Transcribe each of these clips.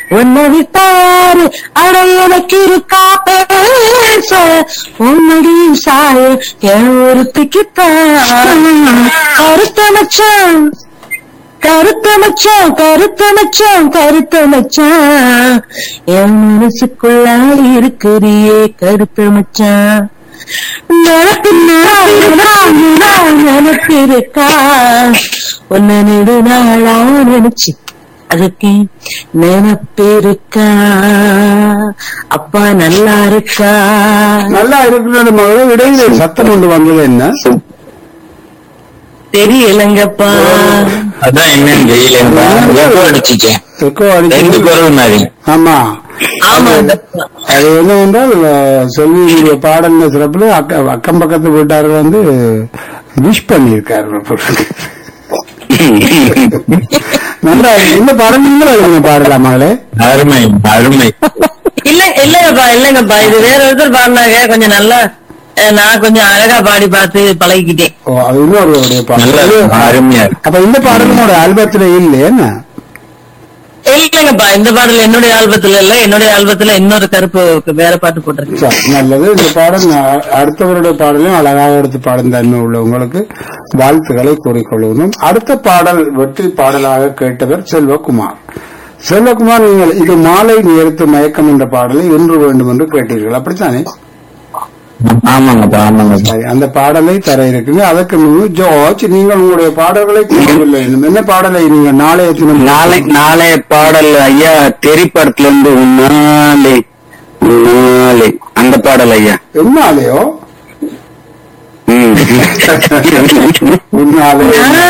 உன்னை விட்டாரு அட எனக்கு இருக்கா பேச உன்னடியும் சாய என் ஒருத்திக்குத்தான் கருத்த மச்சான் கருத்த மச்சான் கருத்த மச்சான் கருத்த மச்சான் என் மனசுக்குள்ள இருக்குறியே கருத்த மச்சான் நினப்பு நினப்பு இருக்கா உன்னை நெடுநாளா நினைச்சு அதுக்கு நினப்பு இருக்கா அப்பா நல்லா இருக்கா நல்லா இருக்கிறது மகளே இடையில சத்தம் கொண்டு வந்தது என்ன தெரியலங்கப்பா அதான் என்னன்னு தெரியல அடிச்சுட்டேன் எக்கோ ரெண்டு அடிச்சு குரல் மாதிரி ஆமா ஆமாங்கப்பா அது என்னவென்றால் அஹ், செல்வியினுடைய பாடல் சிறப்புல அக்க- அக்கம் பக்கத்து வீட்டார்கள் வந்து விஷ் பண்ணியிருக்காரு நல்லா இருக்கு. இந்த பாடல் நீங்களும் எழுதின பாடலா மகளே அருமை அருமை இல்ல இல்லங்கப்பா இல்லங்கப்பா இது வேற ஒருத்தர் பாடினாங்க கொஞ்சம் நல்லா அஹ், நான் கொஞ்சம் அழகா பாடி பார்த்து பழகிக்கிட்டேன் ஓ அது இன்னொருடைய நல்ல பாடல் அருமையா இருக்கு அப்ப இந்த பாடலும் ஒரு ஆல்பத்துல இல்லையே என்ன இல்லங்கப்பா இந்த பாடல் என்னுடைய ஆல்பத்துல இல்ல என்னுடைய ஆல்பத்துல இன்னொரு கருப்பு வேற பாட்டு போட்டிருக்கு சரி, நல்லது இந்த பாடல் நான் அடுத்தவருடைய பாடலையும் அழகாக எடுத்து பாடும் தன்மை உள்ள உங்களுக்கு வாழ்த்துக்களை கூறிக்கொள்வதும் அடுத்த பாடல் வெற்றி பாடலாக கேட்டவர் செல்வகுமார் செல்வகுமார் நீங்கள் இது மாலை நேரத்து மயக்கம் என்ற பாடலை இன்று வேண்டும் என்று கேட்டீர்கள் அப்படித்தானே ஆமாங்கப்பா ஆமாங்கப்பா சரி, அந்த பாடலை தர இருக்குங்க அதற்கு முன்பு ஜோர்ஜ் நீங்கள் உங்களுடைய பாடல்களை கூறவில்லை இன்னும். என்ன பாடலை நீங்க நாளைய தினம் நாளை நாளைய பாடல் ஐயா தெரி படத்துல இருந்து உன்னாலே உன்னாலே அந்த பாடல் ஐயா என்னாலேயோ ம். உன்னாலே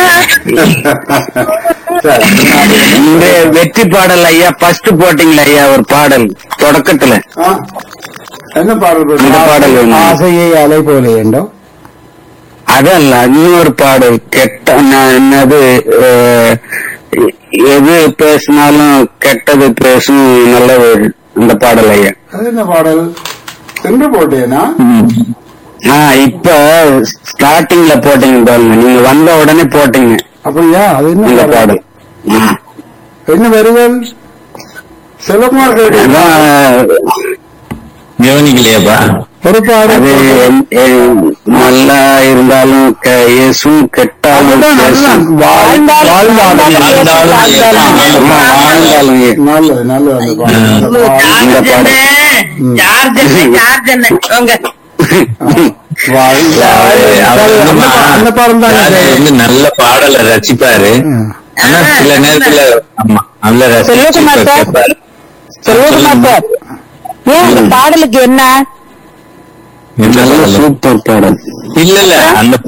சரி, உன்னாலே. இந்த வெற்றி பாடல் ஐயா ஃபர்ஸ்ட் போட்டீங்களா ஐயா ஒரு பாடல் தொடக்கத்துல ஆ, என்ன பாடல் இந்த பாடல் வேணும். ஆசையை அலை போல ஏண்டோ அதல்ல இன்னொரு பாடல் கெட்ட நான் என்னது அஹ், எது பேசினாலும் கெட்டது பேசும் நல்லது அந்த பாடல் ஐயா அது என்ன பாடல் சென்று போட்டேனா ஆ இப்ப ஸ்டார்டிங்ல போட்டீங்க பாருங்க நீங்க வந்த உடனே போட்டீங்க அப்படியா அது என்ன இந்த பாடல் பாடல் ஆ. என்ன வருவல் செல்வகுமார் கேட்டீங்க அதான் கவனிக்கலையாப்பா ஒரு பாடல் அது எ- நல்லா இருந்தாலும் க- இயேசும் கெட்டாலும் அதுதான், அதுதான். பேசும். வாழ்- வாழ்ந்தாலும் வாழ்ந்தாலும் ஆமா, வாழ்ந்தாலும் ஏ- நல்லது நல்லது அந்த பாடல் அந்த பாடல். இந்த பாடல். சார்ஜ் என்ன சார்ஜ் என்ன உங்க வாழ்- அவர் வந்து அந்த பா- அந்த பாடல் தான் யாரு வந்து நல்ல பாடலை ரசிப்பாரு ம். ஆனா சில நேரத்துல ஆமா நல்ல செல்வகுமார் ரசிச்சு சார். கேட்பாரு செல்வகுமார் சார் ஏன் இந்த பாடலுக்கு என்ன நல்ல சூப்பர் பாடல் இல்ல இல்ல அந்த